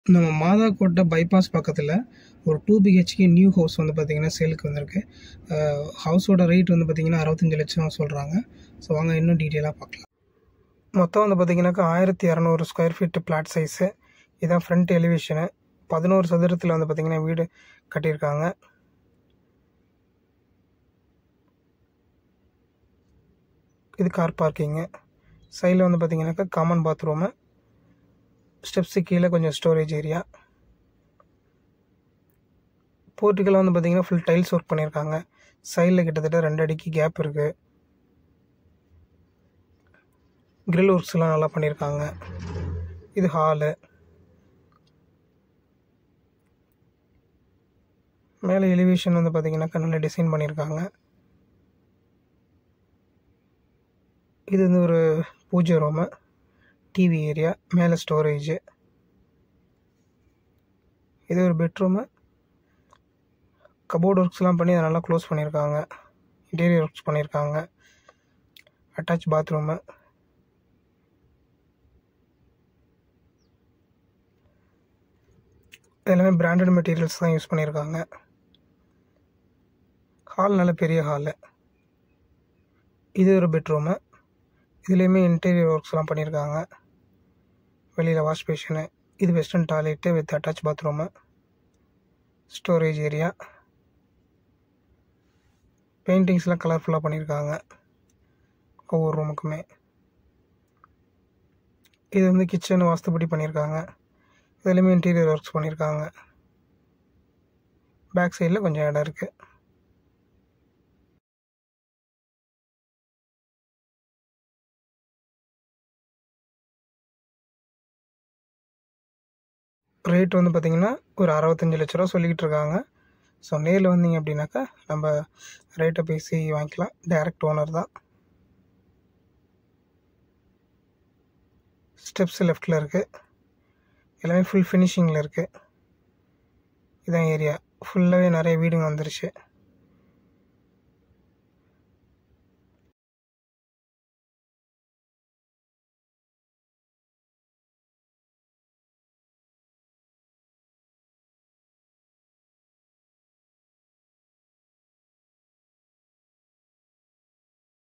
நம்ம மாதாக்கோட்டை பைபாஸ் பக்கத்தில் ஒரு டூ பிஹெச்கே நியூ ஹவுஸ் வந்து பார்த்திங்கன்னா சேலுக்கு வந்திருக்கு ஹவுஸோட ரேட் வந்து பார்த்திங்கன்னா அறுபத்தஞ்சு லட்சம் சொல்கிறாங்க ஸோ வாங்க இன்னும் டீட்டெயிலாக பார்க்கலாம் மொத்தம் வந்து பார்த்திங்கனாக்கா ஆயிரத்தி இரநூறு ஸ்கொயர் ஃபீட் பிளாட் சைஸு இதான் ஃப்ரண்ட் எலிவேஷனு பதினோரு சதுரத்தில் வந்து பார்த்திங்கன்னா வீடு கட்டியிருக்காங்க இது கார் பார்க்கிங்கு சைடில் வந்து பார்த்திங்கனாக்கா காமன் பாத்ரூமு ஸ்டெப்ஸு கீழே கொஞ்சம் ஸ்டோரேஜ் ஏரியா போர்ட்டிக்கல் வந்து பார்த்திங்கன்னா ஃபுல் டைல்ஸ் ஒர்க் பண்ணியிருக்காங்க சைடில் கிட்டத்தட்ட ரெண்டு அடிக்கு கேப் இருக்குது கிரில் ஒர்க்ஸ்லாம் நல்லா பண்ணியிருக்காங்க இது ஹாலு மேலே எலிவேஷன் வந்து பார்த்திங்கனாக்கா நல்லா டிசைன் பண்ணியிருக்காங்க இது வந்து ஒரு பூஜை ரூமு டிவி ஏரியா மேலே ஸ்டோரேஜு இது ஒரு பெட்ரூமு கபோர்ட் ஒர்க்ஸ்லாம் பண்ணி அதை நல்லா க்ளோஸ் பண்ணியிருக்காங்க இன்டீரியர் ஒர்க்ஸ் பண்ணியிருக்காங்க அட்டாச் பாத்ரூமு எல்லாமே பிராண்டட் மெட்டீரியல்ஸ் தான் யூஸ் பண்ணியிருக்காங்க ஹால் நல்ல பெரிய ஹாலு இது ஒரு பெட்ரூமு இதுலேயுமே இன்டீரியர் ஒர்க்ஸ்லாம் பண்ணியிருக்காங்க வெளியில் வாஷ் பேஷனு இது western toilet with attach bathroom storage area பெயிண்டிங்ஸ்லாம் கலர்ஃபுல்லாக பண்ணியிருக்காங்க ஒவ்வொரு ரூமுக்குமே இது வந்து கிச்சன் வாஸ்துப்படி பண்ணியிருக்காங்க இதுலேயுமே இன்டீரியர் ஒர்க்ஸ் பண்ணியிருக்காங்க பேக் சைடில் கொஞ்சம் இடம் இருக்குது ரேட் வந்து பார்த்திங்கன்னா ஒரு அறுபத்தஞ்சி லட்ச ரூபா சொல்லிக்கிட்டு இருக்காங்க ஸோ நேரில் வந்தீங்க அப்படின்னாக்கா நம்ம ரேட்டை பேசி வாங்கிக்கலாம் டைரக்ட் ஓனர் தான் ஸ்டெப்ஸ் லெஃப்டில் இருக்குது எல்லாமே ஃபுல் ஃபினிஷிங்கில் இருக்குது இதான் ஏரியா ஃபுல்லாகவே நிறைய வீடுங்க வந்துருச்சு